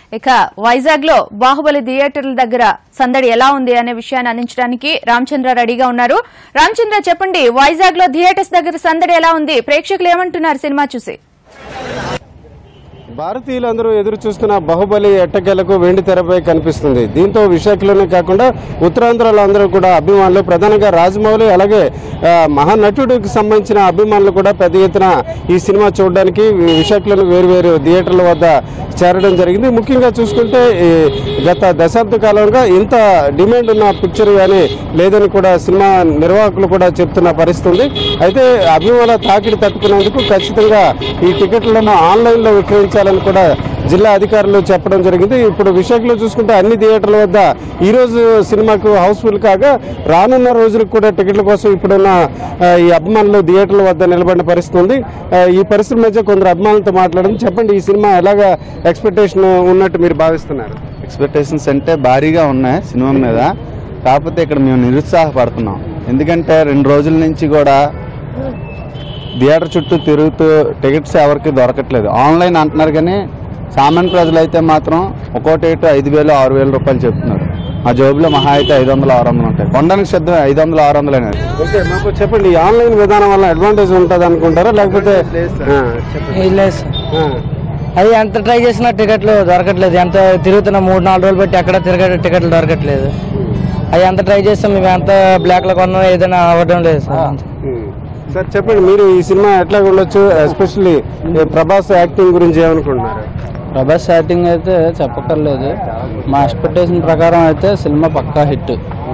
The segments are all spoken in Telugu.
ఇక వైజాగ్ లో బాహుబలి థియేటర్ల దగ్గర సందడి ఎలా ఉంది అనే విషయాన్ని అందించడానికి రామచంద్ర రెడీగా ఉన్నారు రామచంద్ర చెప్పండి వైజాగ్ లో థియేటర్స్ దగ్గర సందడి ఎలా ఉంది ప్రేక్షకులు ఏమంటున్నారు సినిమా చూసి భారతీయులందరూ ఎదురు చూస్తున్న బాహుబలి ఎట్టకేలకు వెండి తెరపై కనిపిస్తుంది దీంతో విశాఖలోనే కాకుండా ఉత్తరాంధ్రలో అందరూ కూడా అభిమానులు ప్రధానంగా రాజమౌళి అలాగే ఆ, మహానటుడికి సంబంధించిన అభిమానులు కూడా పెద్ద ఎత్తున ఈ సినిమా చూడడానికి విశాఖలోని వేరు వేరు థియేటర్ల వద్ద చేరడం జరిగింది ముఖ్యంగా చూసుకుంటే ఈ గత దశాబ్ద కాలంగా ఇంత డిమాండ్ ఉన్న పిక్చర్ కానీ లేదని కూడా సినిమా నిర్వాహకులు కూడా చెప్తున్న పరిస్థితి ఉంది అయితే అభిమానుల తాకిడి తట్టుకునేందుకు ఖచ్చితంగా ఈ టికెట్లను ఆన్లైన్లో విక్రయించాలని కూడా జిల్లా అధికారులు చెప్పడం జరిగింది ఇప్పుడు విశాఖలో చూసుకుంటే అన్ని థియేటర్ల వద్ద ఈ రోజు సినిమాకు హౌస్ఫుల్ కాగా రానున్న రోజులకు కూడా టికెట్ల కోసం ఇప్పుడున్న ఆ, ఈ అభిమానులు థియేటర్ల వద్ద నిలబడిన పరిస్థితి ఉంది ఆ, ఈ పరిస్థితి మధ్య కొందరు అభిమానులతో మాట్లాడడం చెప్పండి ఈ సినిమా ఎలాగా ఎక్స్పెక్టేషన్ ఉన్నట్టు మీరు భావిస్తున్నారు ఎక్స్పెక్టేషన్స్ అంటే భారీగా ఉన్నాయి సినిమా మీద కాకపోతే ఇక్కడ మేము నిరుత్సాహపడుతున్నాం ఎందుకంటే రెండు రోజుల నుంచి కూడా థియేటర్ చుట్టూ తిరుగుతూ టికెట్స్ ఎవరికి దొరకట్లేదు ఆన్లైన్ అంటున్నారు కానీ సామాన్య ప్రజలు అయితే మాత్రం ఒక్కో టికెట్ ఐదు వేలు ఆరు వేల రూపాయలు చెప్తున్నారు మా జోబులో మహా అయితే ఐదు వందలు ఆరు వందలు ఉంటాయి కొనడానికి సిద్ధం ఐదు వందలు ఆరు వందలు అనేది ఓకే మాకు చెప్పండి ఈ ఆన్లైన్ విధానం వల్ల అడ్వాంటేజ్ ఉంటుంది అనుకుంటారా లేకపోతే ఆ, చెప్పండి లేదు సార్ ఆ, అది ఎంత ట్రై చేసినా టికెట్లు దొరకట్లేదు ఎంత తిరుగుతున్నా మూడు నాలుగు రోజులు బట్టి ఎక్కడ తిరగ టికెట్లు దొరకట్లేదు అవి ఎంత ట్రై చేస్తాం మేము ఎంత బ్లాక్ లో కొన్నా ఏదైనా అవ్వడం లేదు సార్ ఉమ్. సార్ చెప్పండి మీరు ఈ సినిమా ఎట్లా ఉండొచ్చు ఎస్పెషల్లీ ప్రభాస్ యాక్టింగ్ గురించి ఏమనుకుంటున్నారు ప్రభాస్ స్టార్టింగ్ అయితే చెప్పక్కర్లేదు మా ఎక్స్పెక్టేషన్ ప్రకారం అయితే సినిమా పక్కా హిట్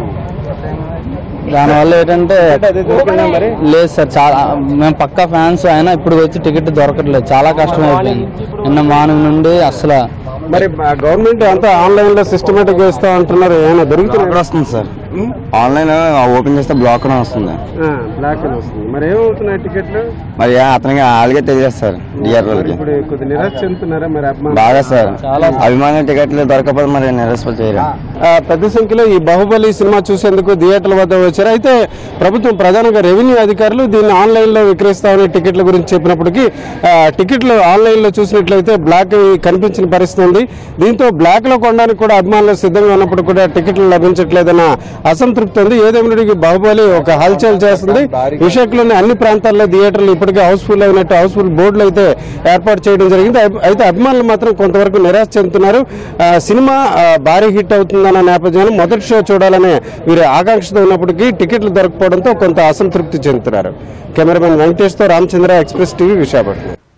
దానివల్ల ఏంటంటే అది దొరికిందా మరి లేదు సార్ చాలా మేము పక్కా ఫ్యాన్స్ అయినా ఇప్పుడు వచ్చి టికెట్ దొరకట్లేదు చాలా కష్టం అయిపోయింది నిన్న మార్నింగ్ నుండి అసలు మరి గవర్నమెంట్ అంతా ఆన్లైన్ లో సిస్టమేటిక్ గా ఇస్తా అంటున్నారు ఏమైనా దొరుకుతున్నాయి వస్తుంది సార్ ఆన్లైన్ ఓపెన్ చేస్తే బ్లాక్ వస్తుంది బ్లాక్ అని వస్తుంది మరి ఏమవుతున్నాయి టికెట్లు మరి అతనికి వాళ్ళకే తెలియదు సార్ మరి ఇప్పుడు కొద్ది నిరాశ చెందుతున్నారా మరి అభిమానులు? బాగా సార్ అభిమాన టికెట్లు దొరకకపోతే మరి నిరసన చేయరు ఆ, పెద్ద సంఖ్యలో ఈ బాహుబలి సినిమా చూసేందుకు థియేటర్ల వద్ద వచ్చారు అయితే ప్రభుత్వం ప్రధానంగా రెవెన్యూ అధికారులు దీన్ని ఆన్లైన్ లో విక్రయిస్తామని టికెట్ల గురించి చెప్పినప్పటికీ ఆ, టికెట్లు ఆన్లైన్ లో చూసినట్లయితే బ్లాక్ కనిపించిన పరిస్థితి ఉంది దీంతో బ్లాక్ లో కొనడానికి కూడా అభిమానులు సిద్ధంగా ఉన్నప్పుడు కూడా టికెట్లు లభించట్లేదన్న అసంతృప్తి ఉంది ఏదేమిటికి బాహుబలి ఒక హల్చల్ చేస్తుంది విశాఖలోని అన్ని ప్రాంతాల్లో థియేటర్లు ఇప్పటికే హౌస్ఫుల్ అయినట్టు హౌస్ఫుల్ బోర్డులు అయితే ఏర్పాటు చేయడం జరిగింది అయి- అయితే అభిమానులు మాత్రం కొంతవరకు నిరాశ చెందుతున్నారు ఆ, సినిమా ఆ, భారీ హిట్ అవుతుందన్న నేపథ్యంలో మొదటి షో చూడాలనే వీరు ఆకాంక్షతో ఉన్నప్పటికీ టికెట్లు దొరకపోవడంతో కొంత అసంతృప్తి చెందుతున్నారు కెమెరామెన్ వెంకటేష్తో రామచంద్ర ఎక్స్ప్రెస్ టీవీ విశాఖపట్నం